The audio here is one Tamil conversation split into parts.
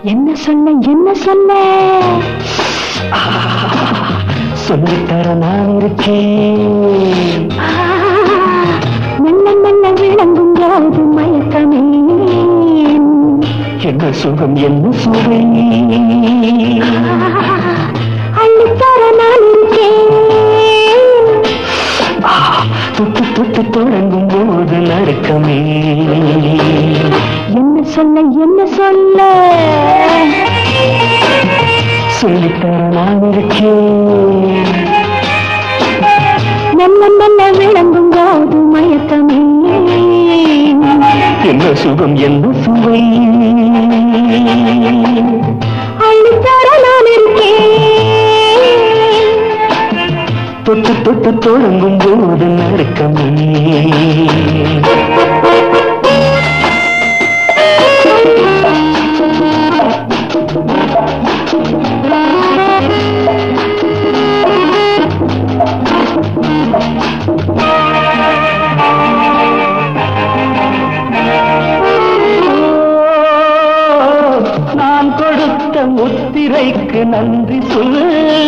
என்ன சொல்ல என்ன சொல்ல சொல்லித்தர நான் இருக்கேன் ஆ, மெல்ல மெல்ல விளங்கும் போது மயக்கமே என்ன சுகம் என்ன சுவை அள்ளித்தர நான் இருக்கேன் தொட்டு தொட்டு தொடங்கும் போது நடுக்கமே என்ன சொல்ல என்ன சொல்ல சொல்லித்தர நான் இருக்கேன் மெல்ல மெல்ல விளங்கும் போது மயக்கமே என்ன சுகம் என்ன சுவை அள்ளித்தர நான் இருக்கேன் தொட்டு தொட்டு தொடங்கும் போது நடுக்கமே நான் கொடுத்த முத்திரைக்கு நன்றி சொல்லு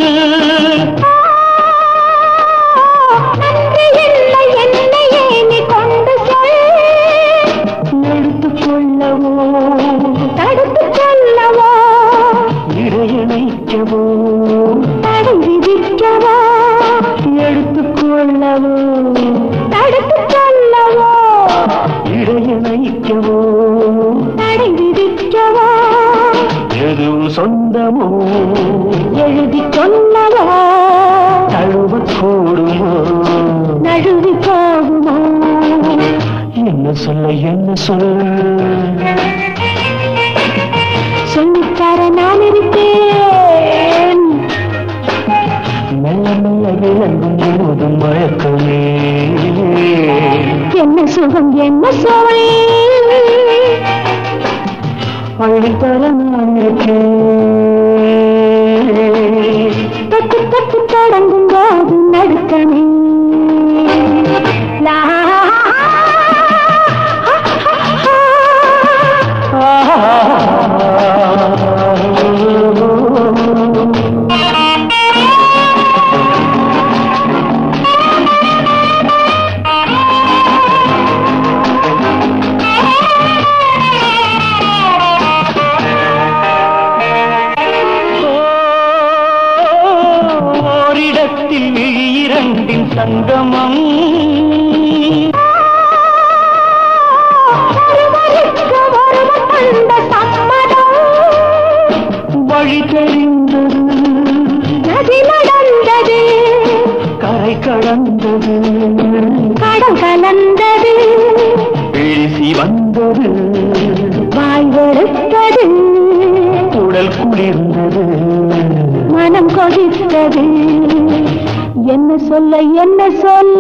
நன்றி இல்லை என்னையே நீ கொண்டு சொல் எடுத்துக் கொள்ளவோ தடுத்து சொல்லவோ இடையணைக்கவோ தடை விதிக்கவோ எடுத்துக் கொள்ளவோ தடுத்து சொல்லவோ இடையணைக்கவோ தடை விதிக்கவோ எது சொந்தமோ எழுதி சொல்லவோ தழுவ கூடுமோ நழுவி போகுமோ என்ன சொல்ல என்ன சொல்ல சொல்லித்தர நான் இருப்பேன் மெல்ல மெல்ல விளங்கும் போது மயக்கமே என்ன சுகம் என்ன சுவை அழித்தர நான் இருக்கேன் தொட்டு தொட்டு தொடங்கும் போது நடுக்கமே லா ஓரிடத்தில் இரண்டின் சங்கமம் ஒருவருக்கு ஒருவர் தந்த சம்மதம் வழி தெரிந்தது நதி நடந்தது கரை கடந்தது கடல் கலந்தது பேசி வந்தது வாய் வெறுத்தது உடல் குளிர்ந்தது மனம் கொதித்தது என்ன சொல்ல என்ன சொல்ல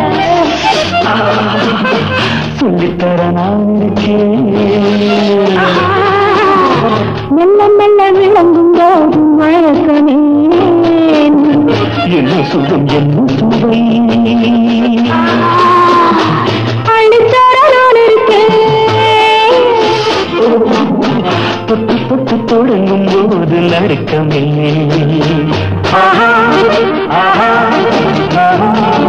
சொல்லித்தர நான் இருக்கேன் ஆ, மெல்ல மெல்ல விளங்கும் போது மழக்கமே என்ன சுகம் என்ன சுவை அழுத்தர நான் இருக்கேன் தொட்டு தொட்டு தொடங்கும் போது நடுக்கமே ஆஹா ஆஹா ஆஹா